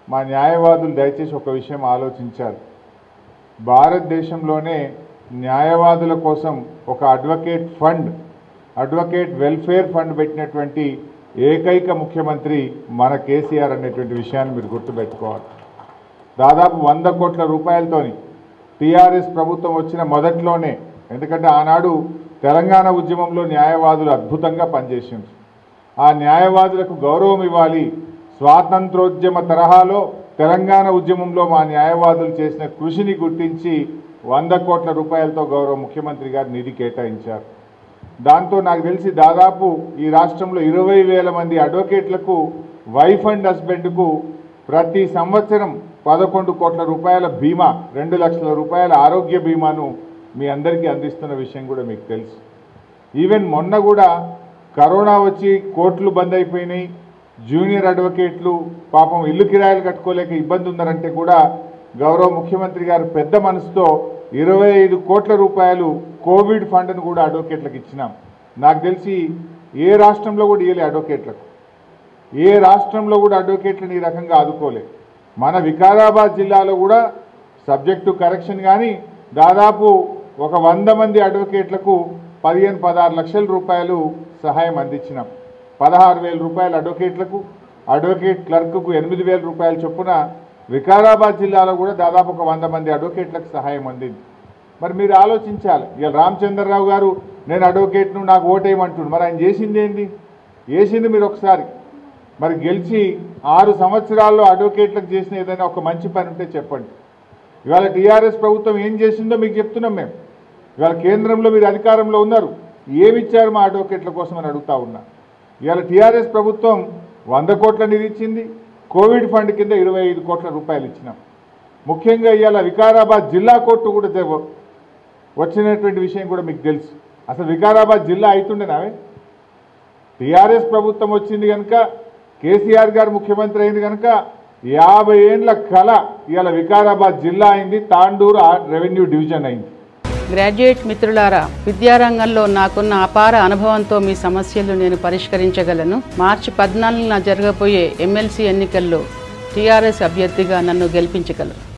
మా న్యాయవాదులు దయచేసి ఒక విషయం ఆలోచించాలి భారతదేశంలోనే న్యాయవాదుల కోసం ఒక advocate fund advocate welfare fund పెట్టినటువంటి ఏకైక ముఖ్యమంత్రి మన కేసీఆర్ అనేటువంటి విషయాన్ని మీరు గుర్తుపెట్టుకోవాలి దాదాపు వంద కోట్ల రూపాయలతోని టీఆర్ఎస్ ప్రభుత్వం వచ్చిన మొదట్లోనే ఎందుకంటే ఆనాడు తెలంగాణ ఉద్యమంలో న్యాయవాదులు అద్భుతంగా పనిచేసింది ఆ న్యాయవాదులకు గౌరవం ఇవ్వాలి స్వాతంత్రోద్యమ తరహాలో తెలంగాణ ఉద్యమంలో మా న్యాయవాదులు చేసిన కృషిని గుర్తించి వంద కోట్ల రూపాయలతో గౌరవ ముఖ్యమంత్రి గారు నిధి కేటాయించారు దాంతో నాకు తెలిసి దాదాపు ఈ రాష్ట్రంలో ఇరవై వేల మంది అడ్వకేట్లకు వైఫ్ అండ్ హస్బెండ్కు ప్రతి సంవత్సరం పదకొండు కోట్ల రూపాయల బీమా రెండు లక్షల రూపాయల ఆరోగ్య బీమాను మీ అందరికీ అందిస్తున్న విషయం కూడా మీకు తెలుసు ఈవెన్ మొన్న కూడా కరోనా వచ్చి కోర్టులు బంద్ అయిపోయినాయి జూనియర్ అడ్వకేట్లు పాపం ఇల్లు కిరాయిలు కట్టుకోలేక ఇబ్బంది ఉన్నారంటే కూడా గౌరవ ముఖ్యమంత్రి గారు పెద్ద మనసుతో ఇరవై ఐదు కోట్ల రూపాయలు కోవిడ్ ఫండ్ను కూడా అడ్వకేట్లకు ఇచ్చినాం నాకు తెలిసి ఏ రాష్ట్రంలో కూడా ఇవ్వలే అడ్వకేట్లకు ఏ రాష్ట్రంలో కూడా అడ్వకేట్లను ఈ రకంగా ఆదుకోలే మన వికారాబాద్ జిల్లాలో కూడా సబ్జెక్టు కరెక్షన్ కానీ దాదాపు ఒక వంద మంది అడ్వకేట్లకు పదిహేను పదహారు లక్షల రూపాయలు సహాయం అందించినాం పదహారు వేల రూపాయలు అడ్వకేట్లకు అడ్వకేట్ క్లర్క్కు ఎనిమిది వేల రూపాయల చొప్పున వికారాబాద్ జిల్లాలో కూడా దాదాపు ఒక వంద మంది అడ్వకేట్లకు సహాయం అందింది మరి మీరు ఆలోచించాలి ఇక రామచంద్రరావు గారు నేను అడ్వకేట్ను నాకు ఓటేయమంటుండు మరి ఆయన చేసింది ఏంది వేసింది మీరు ఒకసారి మరి గెలిచి ఆరు సంవత్సరాల్లో అడ్వకేట్లకు చేసిన ఏదైనా ఒక మంచి పని ఉంటే చెప్పండి ఇవాళ టీఆర్ఎస్ ప్రభుత్వం ఏం చేసిందో మీకు చెప్తున్నాం మేము ఇవాళ కేంద్రంలో మీరు అధికారంలో ఉన్నారు ఏమిచ్చారు మా అడ్వకేట్ల కోసం అని అడుగుతా ఉన్నా ఇవాళ టీఆర్ఎస్ ప్రభుత్వం వంద కోట్ల నిధి ఇచ్చింది కోవిడ్ ఫండ్ కింద ఇరవై ఐదు కోట్ల రూపాయలు ఇచ్చినాం ముఖ్యంగా ఇవాళ వికారాబాద్ జిల్లా కోర్టు కూడా తె- వచ్చినటువంటి విషయం కూడా మీకు తెలుసు అసలు వికారాబాద్ జిల్లా అవుతుండేనావే టీఆర్ఎస్ ప్రభుత్వం వచ్చింది కనుక కేసీఆర్ గారు ముఖ్యమంత్రి అయింది కనుక యాభై ఏండ్ల కళ ఇవాళ వికారాబాద్ జిల్లా అయింది తాండూరు ఆ రెవెన్యూ డివిజన్ అయింది గ్రాడ్యుయేట్ మిత్రులారా విద్యారంగంలో నాకున్న అపార అనుభవంతో మీ సమస్యలు నేను పరిష్కరించగలను మార్చి పద్నాలుగున జరగబోయే ఎమ్మెల్సీ ఎన్నికల్లో టీఆర్ఎస్ అభ్యర్థిగా నన్ను గెలిపించగలరు